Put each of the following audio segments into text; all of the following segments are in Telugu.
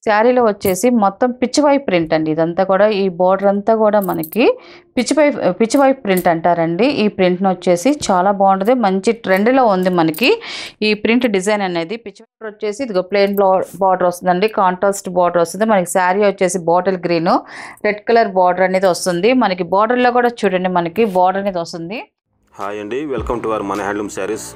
శారీలో వచ్చేసి మొత్తం పిచ్చివై ప్రింట్ అండి ఇదంతా కూడా ఈ బోర్డర్ అంతా కూడా మనకి పిచ్చివై పిచ్చివై ప్రింట్ అంటారండి ఈ ప్రింట్ని వచ్చేసి చాలా బాగుంటుంది మంచి ట్రెండ్లో ఉంది మనకి ఈ ప్రింట్ డిజైన్ అనేది పిచ్చి వచ్చేసి ఇదిగో ప్లెయిన్ బార్డర్ వస్తుందండి కాంట్రాస్ట్ బార్డర్ వస్తుంది మనకి శారీ వచ్చేసి bottle green red colour border అనేది వస్తుంది మనకి బార్డర్లో కూడా చూడండి మనకి బార్డర్ అనేది వస్తుంది హాయ్ అండి వెల్కమ్ టు అవర్ మన హ్యాండ్లూమ్ శారీస్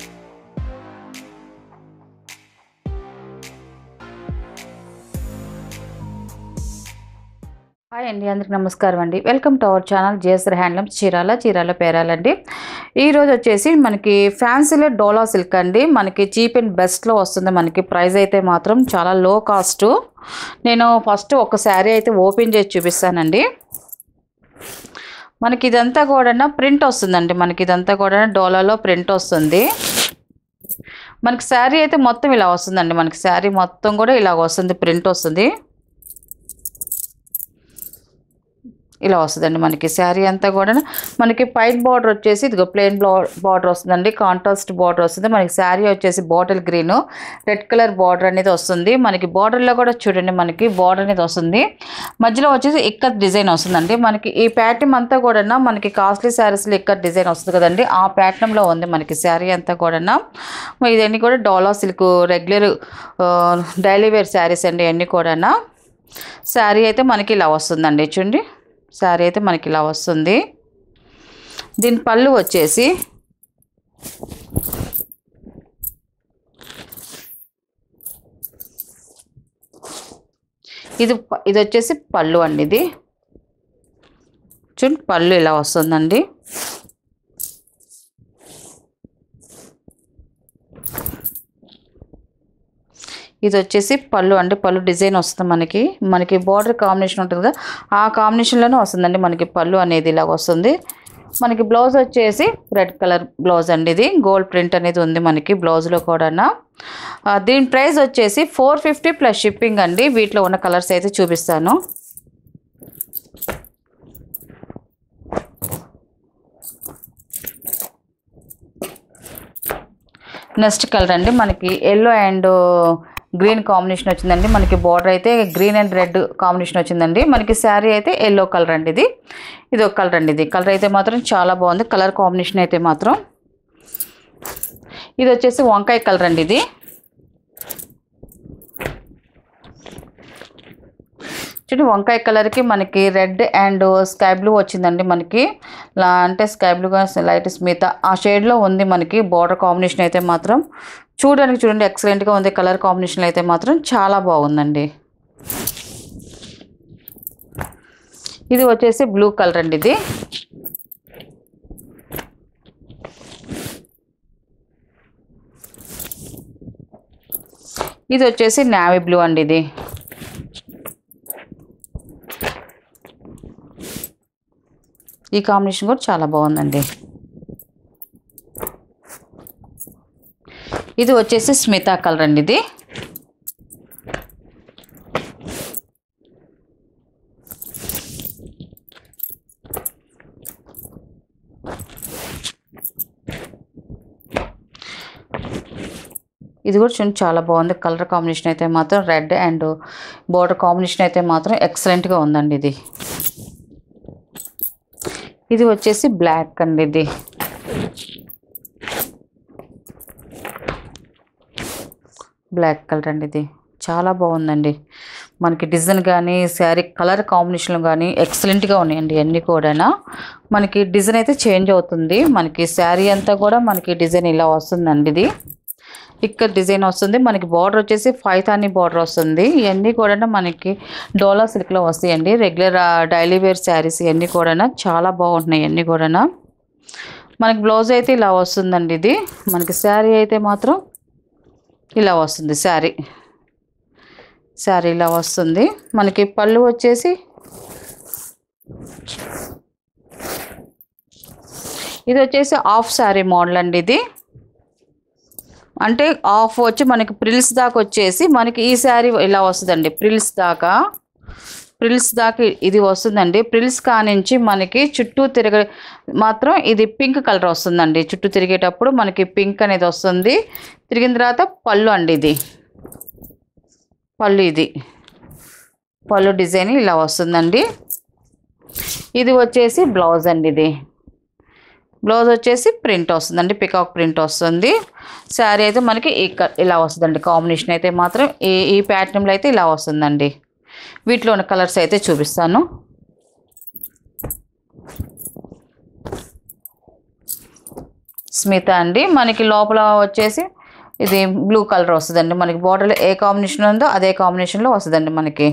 హాయ్ అండి అందరికి నమస్కారం అండి welcome to our channel GSR handlooms Chirala Chirala పేరాలండి ఈరోజు వచ్చేసి మనకి ఫ్యాన్సీలో డోలా సిల్క్ అండి మనకి చీప్ అండ్ బెస్ట్లో వస్తుంది మనకి ప్రైస్ అయితే మాత్రం చాలా లో కాస్ట్ నేను ఫస్ట్ ఒక శారీ అయితే ఓపెన్ చేసి చూపిస్తానండి మనకి ఇదంతా కూడా ప్రింట్ వస్తుందండి మనకి ఇదంతా కూడా డోలాలో ప్రింట్ వస్తుంది మనకి శారీ అయితే మొత్తం ఇలా వస్తుందండి మనకి శారీ మొత్తం కూడా ఇలా వస్తుంది ప్రింట్ వస్తుంది ఇలా వస్తుందండి మనకి శారీ అంతా కూడా మనకి పైట్ బార్డర్ వచ్చేసి ఇదిగో ప్లెయిన్ బార్డర్ వస్తుందండి కాంట్రాస్ట్ బార్డర్ వస్తుంది మనకి శారీ వచ్చేసి bottle green red colour border అనేది వస్తుంది మనకి బార్డర్లో కూడా చూడండి మనకి బార్డర్ అనేది వస్తుంది మధ్యలో వచ్చేసి ఇక్కత్ డిజైన్ వస్తుందండి మనకి ఈ ప్యాటర్న్ అంతా కూడా మనకి కాస్ట్లీ శారీస్లో ఇక్కత్ డిజైన్ వస్తుంది కదండి ఆ ప్యాటర్న్లో ఉంది మనకి శారీ అంతా కూడా ఇదన్నీ కూడా Dola silk regular daily wear saris అండి ఇవన్నీ కూడా శారీ అయితే మనకి ఇలా వస్తుందండి చూడండి శారీ అయితే మనకి ఇలా వస్తుంది దీని పళ్ళు వచ్చేసి ఇది ప- ఇది వచ్చేసి పళ్ళు అండి ఇది చూడండి పళ్ళు ఇలా వస్తుందండి ఇది వచ్చేసి పళ్ళు అంటే పళ్ళు డిజైన్ వస్తుంది మనకి మనకి బార్డర్ కాంబినేషన్ ఉంటుంది కదా ఆ కాంబినేషన్లోనే వస్తుందండి మనకి పళ్ళు అనేది ఇలా వస్తుంది మనకి బ్లౌజ్ వచ్చేసి రెడ్ కలర్ బ్లౌజ్ అండి ఇది గోల్డ్ ప్రింట్ అనేది ఉంది మనకి బ్లౌజ్లో కూడా ఆ, దీని ప్రైస్ వచ్చేసి ఫోర్ ఫిఫ్టీ ప్లస్ షిప్పింగ్ అండి వీటిలో ఉన్న కలర్స్ అయితే చూపిస్తాను నెక్స్ట్ కలర్ అండి మనకి ఎల్లో అండ్ గ్రీన్ కాంబినేషన్ వచ్చిందండి మనకి బార్డర్ అయితే గ్రీన్ అండ్ రెడ్ కాంబినేషన్ వచ్చిందండి మనకి శారీ అయితే ఎల్లో కలర్ అండి ఇది ఇది ఒక కలర్ అండి ఇది కలర్ అయితే మాత్రం చాలా బాగుంది కలర్ కాంబినేషన్ అయితే మాత్రం ఇది వచ్చేసి వంకాయ కలర్ అండి ఇది చూడండి వంకాయ కలర్కి మనకి రెడ్ అండ్ స్కై బ్లూ వచ్చిందండి మనకి లా అంటే స్కై బ్లూగా లైట్ స్మిత ఆ షేడ్లో ఉంది మనకి బార్డర్ కాంబినేషన్ అయితే మాత్రం చూడడానికి చూడండి ఎక్సలెంట్గా ఉంది కలర్ కాంబినేషన్ అయితే మాత్రం చాలా బాగుందండి ఇది వచ్చేసి బ్లూ కలర్ అండి ఇది ఇది వచ్చేసి నావీ బ్లూ అండి ఇది ఈ కాంబినేషన్ కూడా చాలా బాగుందండి ఇది వచ్చేసి స్మితా కలర్ అండి ఇది ఇది కూడా చూడండి చాలా బాగుంది కలర్ కాంబినేషన్ అయితే మాత్రం రెడ్ అండ్ బోర్డర్ కాంబినేషన్ అయితే మాత్రం ఎక్సలెంట్గా ఉందండి ఇది ఇది వచ్చేసి బ్లాక్ అండి ఇది బ్లాక్ కలర్ అండి ఇది చాలా బాగుందండి మనకి డిజైన్ కానీ శారీ కలర్ కాంబినేషన్ కానీ ఎక్సలెంట్గా ఉన్నాయండి అన్నీ కూడా మనకి డిజైన్ అయితే చేంజ్ అవుతుంది మనకి శారీ అంతా కూడా మనకి డిజైన్ ఇలా వస్తుందండి ఇది ఇక్కడ డిజైన్ వస్తుంది మనకి బార్డర్ వచ్చేసి ఫైతాని బార్డర్ వస్తుంది ఇవన్నీ కూడా మనకి డోలా సిల్క్లో వస్తాయండి రెగ్యులర్ డైలీ వేర్ శారీస్ ఇవన్నీ కూడా చాలా బాగుంటున్నాయి ఇవన్నీ కూడా మనకి బ్లౌజ్ అయితే ఇలా వస్తుందండి ఇది మనకి శారీ అయితే మాత్రం ఇలా వస్తుంది శారీ శారీ ఇలా వస్తుంది మనకి పళ్ళు వచ్చేసి ఇది వచ్చేసి హాఫ్ శారీ మోడల్ అండి ఇది అంటే ఆఫ్ వచ్చి మనకి ప్రిల్స్ దాకా వచ్చేసి మనకి ఈ శారీ ఇలా వస్తుందండి ప్రిల్స్ దాకా ప్రిల్స్ దాకా ఇది వస్తుందండి ప్రిల్స్ కానించి మనకి చుట్టూ తిరగ మాత్రం ఇది పింక్ కలర్ వస్తుందండి చుట్టూ తిరిగేటప్పుడు మనకి పింక్ అనేది వస్తుంది తిరిగిన తర్వాత పళ్ళు అండి ఇది పళ్ళు ఇది పళ్ళు డిజైన్ ఇలా వస్తుందండి ఇది వచ్చేసి బ్లౌజ్ అండి ఇది బ్లౌజ్ వచ్చేసి ప్రింట్ వస్తుందండి పికాక్ ప్రింట్ వస్తుంది శారీ అయితే మనకి ఈ క- ఇలా వస్తుందండి కాంబినేషన్ అయితే మాత్రం ఈ ఈ ప్యాటర్న్లో అయితే ఇలా వస్తుందండి వీటిలో ఉన్న కలర్స్ అయితే చూపిస్తాను స్మిత అండి మనకి లోపల వచ్చేసి ఇది బ్లూ కలర్ వస్తుందండి మనకి బార్డర్లో ఏ కాంబినేషన్ ఉందో అదే కాంబినేషన్లో వస్తుందండి మనకి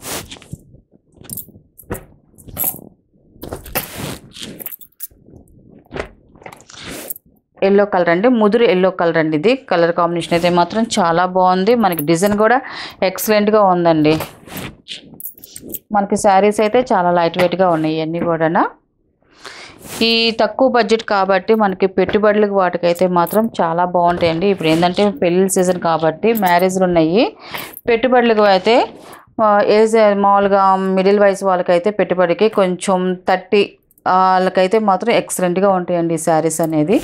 ఎల్లో కలర్ అండి ముదురు ఎల్లో కలర్ అండి ఇది కలర్ కాంబినేషన్ అయితే మాత్రం చాలా బాగుంది మనకి డిజైన్ కూడా ఎక్సలెంట్గా ఉందండి మనకి శారీస్ అయితే చాలా లైట్ వెయిట్గా ఉన్నాయి ఇవన్నీ కూడా ఈ తక్కువ బడ్జెట్ కాబట్టి మనకి పెట్టుబడులకు వాటికైతే మాత్రం చాలా బాగుంటాయండి ఇప్పుడు ఏంటంటే పెళ్ళిళ్ళ సీజన్ కాబట్టి మ్యారేజ్లు ఉన్నాయి పెట్టుబడులకు అయితే ఆ, ఏజ్ మామూలుగా మిడిల్ వయసు వాళ్ళకైతే పెట్టుబడికి కొంచెం థర్టీ వాళ్ళకైతే మాత్రం ఎక్సలెంట్గా ఉంటాయండి ఈ శారీస్ అనేది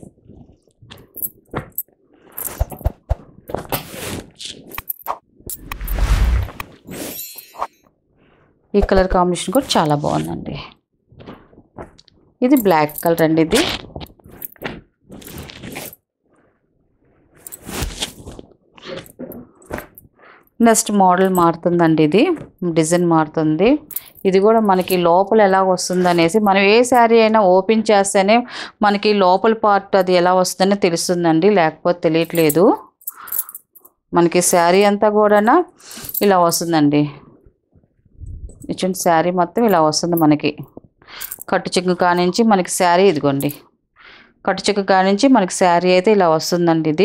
ఈ కలర్ కాంబినేషన్ కూడా చాలా బాగుందండి ఇది బ్లాక్ కలర్ అండి ఇది నెక్స్ట్ మోడల్ మారుతుందండి ఇది డిజైన్ మారుతుంది ఇది కూడా మనకి లోపల ఎలా వస్తుంది అనేసి మనం ఏ శారీ అయినా ఓపెన్ చేస్తేనే మనకి లోపల పార్ట్ అది ఎలా వస్తుందని తెలుస్తుందండి లేకపోతే తెలియట్లేదు మనకి శారీ అంతా కూడా ఇలా వస్తుందండి ఇచ్చిన శారీ మొత్తం ఇలా వస్తుంది మనకి కట్టు చెక్కు కానించి మనకి శారీ ఇదిగోండి కట్టు చెక్కు కానించి మనకి శారీ అయితే ఇలా వస్తుందండి ఇది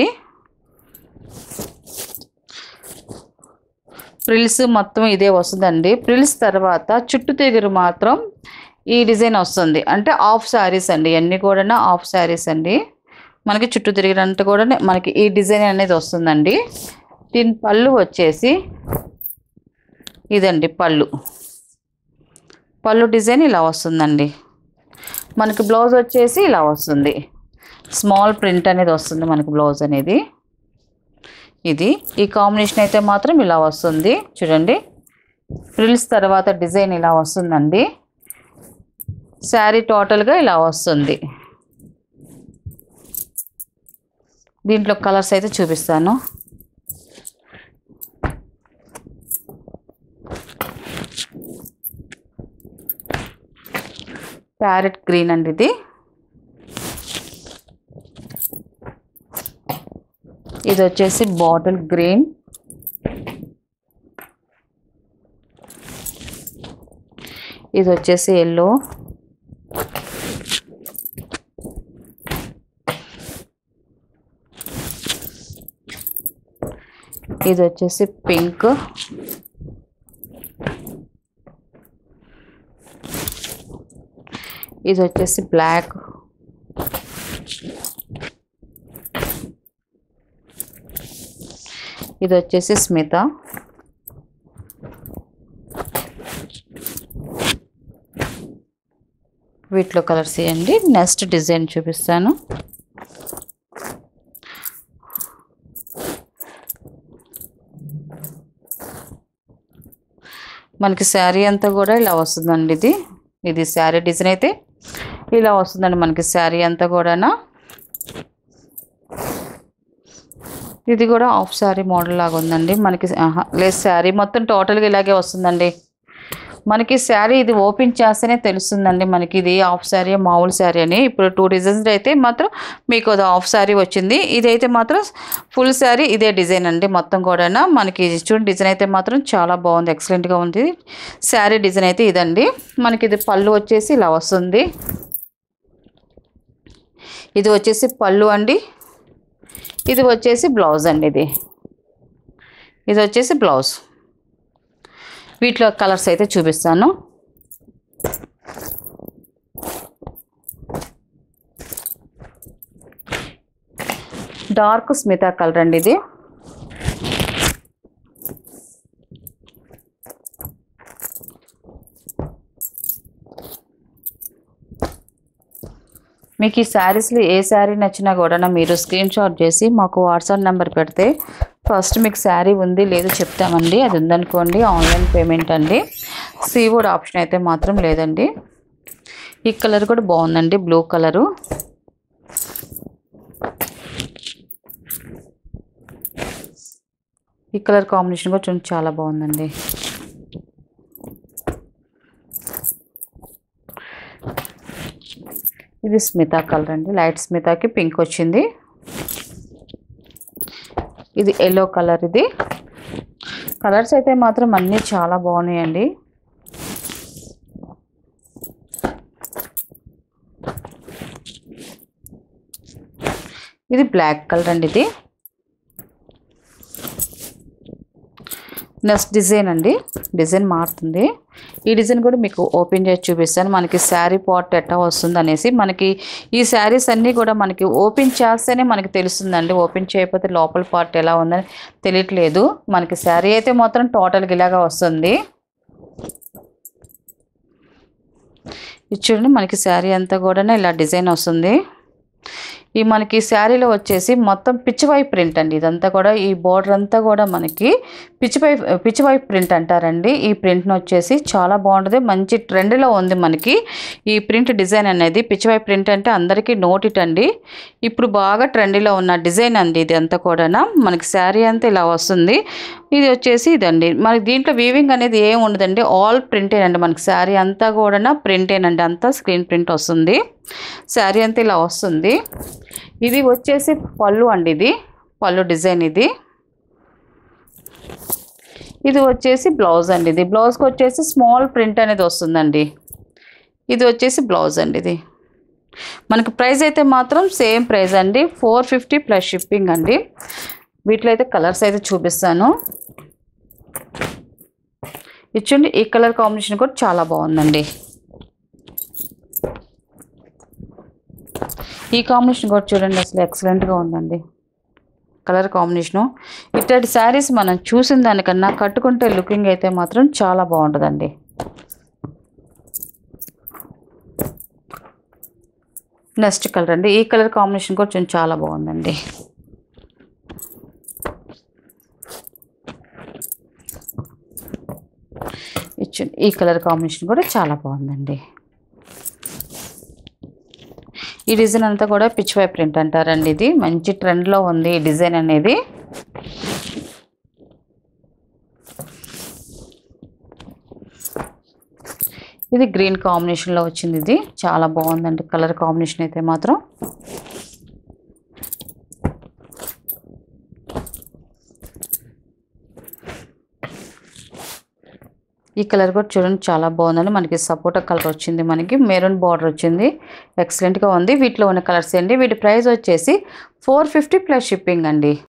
ప్రిల్స్ మొత్తం ఇదే వస్తుందండి ప్రిల్స్ తర్వాత చుట్టు తిరిగిరు మాత్రం ఈ డిజైన్ వస్తుంది అంటే ఆఫ్ శారీస్ అండి ఇవన్నీ కూడా ఆఫ్ శారీస్ అండి మనకి చుట్టూ తిరిగినంత కూడా మనకి ఈ డిజైన్ అనేది వస్తుందండి దీని పళ్ళు వచ్చేసి ఇదండి పళ్ళు పళ్ళు డిజైన్ ఇలా వస్తుందండి మనకి బ్లౌజ్ వచ్చేసి ఇలా వస్తుంది స్మాల్ ప్రింట్ అనేది వస్తుంది మనకి బ్లౌజ్ అనేది ఇది ఈ కాంబినేషన్ అయితే మాత్రం ఇలా వస్తుంది చూడండి ఫ్రిల్స్ తర్వాత డిజైన్ ఇలా వస్తుందండి శారీ టోటల్గా ఇలా వస్తుంది దీంట్లో కలర్స్ అయితే చూపిస్తాను ప్యారెట్ గ్రీన్ అండి ఇది ఇది వచ్చేసి బాటిల్ గ్రీన్ ఇది వచ్చేసి ఎల్లో ఇది వచ్చేసి పింక్ ఇది వచ్చేసి బ్లాక్ ఇది వచ్చేసి స్మిత వీటిలో కలర్స్ ఇవ్వండి నెక్స్ట్ డిజైన్ చూపిస్తాను మనకి శారీ అంతా కూడా ఇలా వస్తుందండి ఇది ఇది శారీ డిజైన్ అయితే ఇలా వస్తుందండి మనకి శారీ అంతా కూడానా ఇది కూడా ఆఫ్ శారీ మోడల్ లాగా ఉందండి మనకి ఆహా, లేదు శారీ మొత్తం టోటల్గా ఇలాగే వస్తుందండి మనకి శారీ ఇది ఓపెన్ చేస్తేనే తెలుస్తుందండి మనకి ఇది ఆఫ్ శారీ మామూలు శారీ అని ఇప్పుడు టూ డిజైన్స్ అయితే మాత్రం మీకు అది ఆఫ్ శారీ వచ్చింది ఇదైతే మాత్రం ఫుల్ శారీ ఇదే డిజైన్ అండి మొత్తం కూడా మనకి ఇది చూడండి డిజైన్ అయితే మాత్రం చాలా బాగుంది ఎక్సలెంట్గా ఉంది శారీ డిజైన్ అయితే ఇదండి మనకి ఇది పళ్ళు వచ్చేసి ఇలా వస్తుంది ఇది వచ్చేసి పళ్ళు అండి ఇది వచ్చేసి బ్లౌజ్ అండి ఇది ఇది వచ్చేసి బ్లౌజ్ వీటిలో కలర్స్ అయితే చూపిస్తాను డార్క్ స్మిత కలర్ అండి ఇది మీకు ఈ శారీస్లో ఏ శారీ నచ్చినా కూడా మీరు స్క్రీన్ షాట్ చేసి మాకు వాట్సాప్ నెంబర్ పెడితే ఫస్ట్ మీకు శారీ ఉంది లేదు చెప్తామండి అది ఉందనుకోండి ఆన్లైన్ పేమెంట్ అండి సీవుడ్ ఆప్షన్ అయితే మాత్రం లేదండి ఈ కలర్ కూడా బాగుందండి బ్లూ కలరు ఈ కలర్ కాంబినేషన్ కూడా చూడండి చాలా బాగుందండి ఇది స్మితా కలర్ అండి లైట్ స్మితాకి పింక్ వచ్చింది ఇది ఎల్లో కలర్ ఇది కలర్స్ అయితే మాత్రం అన్నీ చాలా బాగున్నాయండి ఇది బ్లాక్ కలర్ అండి ఇది నెక్స్ట్ డిజైన్ అండి డిజైన్ మారుతుంది ఈ డిజైన్ కూడా మీకు ఓపెన్ చేసి చూపిస్తాను మనకి శారీ పాట్ ఎట్టా వస్తుంది అనేసి మనకి ఈ శారీస్ అన్నీ కూడా మనకి ఓపెన్ చేస్తేనే మనకి తెలుస్తుందండి ఓపెన్ చేయకపోతే లోపల పార్ట్ ఎలా ఉందని తెలియట్లేదు మనకి శారీ అయితే మాత్రం టోటల్గా ఇలాగా వస్తుంది ఇది చూడండి మనకి శారీ అంతా కూడా ఇలా డిజైన్ వస్తుంది ఈ మనకి శారీలో వచ్చేసి మొత్తం పిచ్చివై ప్రింట్ అండి ఇదంతా కూడా ఈ బోర్డర్ అంతా కూడా మనకి పిచ్చివై పిచ్చివై ప్రింట్ అంటారండి ఈ ప్రింట్ని వచ్చేసి చాలా బాగుంటుంది మంచి ట్రెండ్లో ఉంది మనకి ఈ ప్రింట్ డిజైన్ అనేది పిచ్చివై ప్రింట్ అంటే అందరికీ నోటిట్ అండి ఇప్పుడు బాగా ట్రెండీలో ఉన్న డిజైన్ అండి ఇది అంతా కూడా మనకి శారీ అంతా ఇలా వస్తుంది ఇది వచ్చేసి ఇదండి మనకి దీంట్లో వీవింగ్ అనేది ఏం ఉండదండి ఆల్ ప్రింటేనండి మనకి శారీ అంతా కూడా ప్రింటేనండి అంతా స్క్రీన్ ప్రింట్ వస్తుంది శారీ అంతా ఇలా వస్తుంది ఇది వచ్చేసి పళ్ళు అండి ఇది పళ్ళు డిజైన్ ఇది ఇది వచ్చేసి బ్లౌజ్ అండి ఇది బ్లౌజ్కి వచ్చేసి స్మాల్ ప్రింట్ అనేది వస్తుందండి ఇది వచ్చేసి బ్లౌజ్ అండి ఇది మనకి ప్రైస్ అయితే మాత్రం సేమ్ ప్రైస్ అండి ఫోర్ ఫిఫ్టీ ప్లస్ షిప్పింగ్ అండి వీటిలో అయితే కలర్స్ అయితే చూపిస్తాను ఇచ్చండి ఈ కలర్ కాంబినేషన్ కూడా చాలా బాగుందండి ఈ కాంబినేషన్ కూడా చూడండి అసలు ఎక్సలెంట్గా ఉందండి కలర్ కాంబినేషను ఇట్లాంటి శారీస్ మనం చూసిన దానికన్నా కట్టుకుంటే లుకింగ్ అయితే మాత్రం చాలా బాగుంటుందండి నెక్స్ట్ కలర్ అండి ఈ కలర్ కాంబినేషన్ కూడా చూడండి చాలా బాగుందండి ఇచ్చింది ఈ కలర్ కాంబినేషన్ కూడా చాలా బాగుందండి ఈ డిజైన్ అంతా కూడా పిచ్ వై ప్రింట్ అంటారండి ఇది మంచి ట్రెండ్లో ఉంది ఈ డిజైన్ అనేది ఇది గ్రీన్ కాంబినేషన్లో వచ్చింది ఇది చాలా బాగుందండి కలర్ కాంబినేషన్ అయితే మాత్రం ఈ కలర్ కూడా చూడండి చాలా బాగుందండి మనకి సపోటా కలర్ వచ్చింది మనకి మెరూన్ బార్డర్ వచ్చింది ఎక్సలెంట్గా ఉంది వీటిలో ఉన్న కలర్స్ అండి వీటి ప్రైస్ వచ్చేసి ఫోర్ ఫిఫ్టీ ప్లస్ షిప్పింగ్ అండి